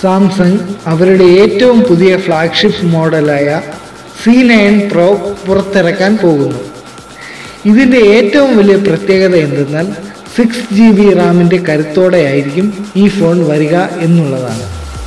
Samsung അവരുടെ ഏറ്റവും പുതിയ ഫ്ലാഗ്ഷിപ്പ് മോഡലായ സി നയൻ പ്രോ പുറത്തിറക്കാൻ പോകുന്നു ഇതിൻ്റെ ഏറ്റവും വലിയ പ്രത്യേകത എന്തെന്നാൽ സിക്സ് ജി ബി റാമിൻ്റെ കരുത്തോടെയായിരിക്കും ഈ ഫോൺ വരിക എന്നുള്ളതാണ്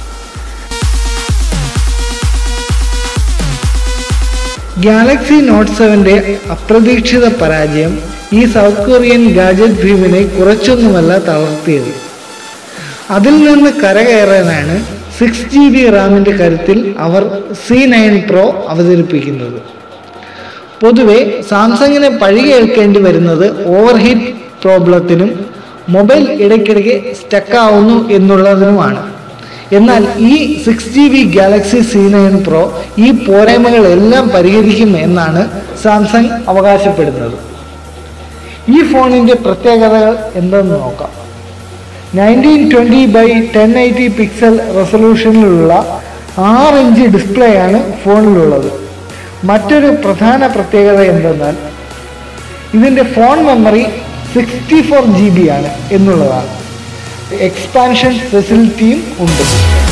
ഗാലക്സി നോട്ട് സെവൻ്റെ അപ്രതീക്ഷിത പരാജയം ഈ സൗത്ത് കൊറിയൻ ഗാജറ്റ് ഭീമിനെ കുറച്ചൊന്നുമല്ല തളർത്തിയത് അതിൽ നിന്ന് കരകയറാനാണ് സിക്സ് ജി ബി റാമിൻ്റെ കരുത്തിൽ അവർ സി നയൻ പ്രോ അവതരിപ്പിക്കുന്നത് പൊതുവെ സാംസങ്ങിനെ പഴികേൽക്കേണ്ടി വരുന്നത് ഓവർഹീറ്റ് പ്രോബ്ലത്തിനും മൊബൈൽ ഇടയ്ക്കിടയ്ക്ക് സ്റ്റക്കാവുന്നു എന്നുള്ളതിനുമാണ് എന്നാൽ ഈ six G B Galaxy C nine pro ഈ പോരായ്മകളെല്ലാം പരിഹരിക്കും എന്നാണ് സാംസങ് അവകാശപ്പെടുന്നത് ഈ ഫോണിൻ്റെ പ്രത്യേകതകൾ എന്തെന്ന് നോക്കാം nineteen twenty by ten eighty pixel റെസൊല്യൂഷനിലുള്ള ആറ് ഇഞ്ച് ഡിസ്പ്ലേ ആണ് ഫോണിലുള്ളത് മറ്റൊരു പ്രധാന പ്രത്യേകത എന്തെന്നാൽ ഇതിൻ്റെ phone memory sixty four G B ആണ് എന്നുള്ളതാണ് എക്സ്പാൻഷൻ ഫെസിലിറ്റിയും ഉണ്ട്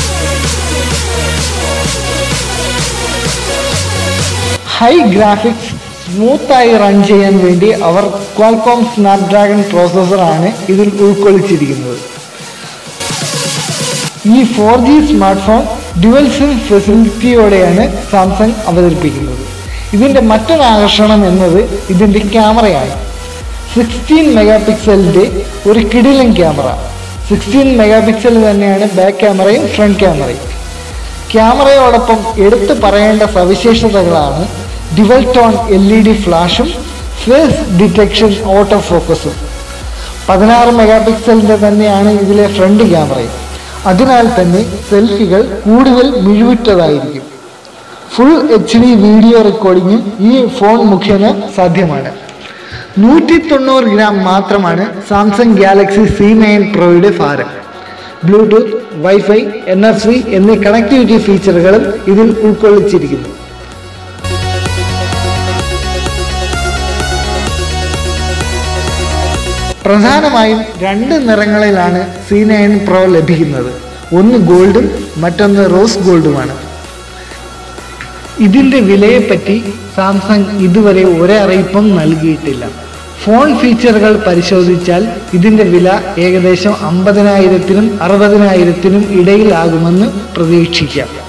ഹൈ ഗ്രാഫിക്സ് സ്മൂത്തായി റൺ ചെയ്യാൻ വേണ്ടി അവർ ക്വാൽകോം സ്നാപ്ഡ്രാഗൺ പ്രോസസ്സറാണ് ഇതിൽ ഉൾക്കൊള്ളിച്ചിരിക്കുന്നത് ഈ four G smartphone dual SIM ഫെസിലിറ്റിയോടെയാണ് സാംസങ് അവതരിപ്പിക്കുന്നത് ഇതിൻ്റെ മറ്റൊരു ആകർഷണം എന്നത് ഇതിൻ്റെ ക്യാമറയാണ് സിക്സ്റ്റീൻ മെഗാ പിക്സലിൻ്റെ ഒരു കിടിലൻ ക്യാമറ സിക്സ്റ്റീൻ മെഗാ പിക്സൽ തന്നെയാണ് ബാക്ക് ക്യാമറയും ഫ്രണ്ട് ക്യാമറയും ക്യാമറയോടൊപ്പം എടുത്തു പറയേണ്ട സവിശേഷതകളാണ് dual tone L E D ഫ്ലാഷും ഫേസ് ഡിറ്റക്ഷൻ ഓട്ടോ ഫോക്കസും പതിനാറ് മെഗാ പിക്സലിൻ്റെ തന്നെയാണ് ഇതിലെ ഫ്രണ്ട് ക്യാമറയും അതിനാൽ തന്നെ സെൽഫികൾ കൂടുതൽ മിഴിവുറ്റതായിരിക്കും ഫുൾ എച്ച് ഡി വീഡിയോ റെക്കോർഡിങ്ങും ഈ ഫോൺ മുഖേന സാധ്യമാണ് നൂറ്റി തൊണ്ണൂറ് ഗ്രാം മാത്രമാണ് സാംസങ് ഗാലക്സി സി നയൻ പ്രോയുടെ ഭാരം Bluetooth WiFi N F C എന്നീ കണക്ടിവിറ്റി ഫീച്ചറുകളും ഇതിൽ ഉൾക്കൊള്ളിച്ചിരിക്കുന്നു പ്രധാനമായും രണ്ട് നിറങ്ങളിലാണ് സി നയൻ പ്രോ ലഭിക്കുന്നത് ഒന്ന് ഗോൾഡും മറ്റൊന്ന് റോസ് ഗോൾഡുമാണ് ഇതിൻ്റെ വിലയെപ്പറ്റി സാംസങ് ഇതുവരെ ഒരറിയിപ്പും നൽകിയിട്ടില്ല ഫോൺ ഫീച്ചറുകൾ പരിശോധിച്ചാൽ ഇതിൻ്റെ വില ഏകദേശം അമ്പതിനായിരത്തിനും അറുപതിനായിരത്തിനും ഇടയിലാകുമെന്ന് പ്രതീക്ഷിക്കാം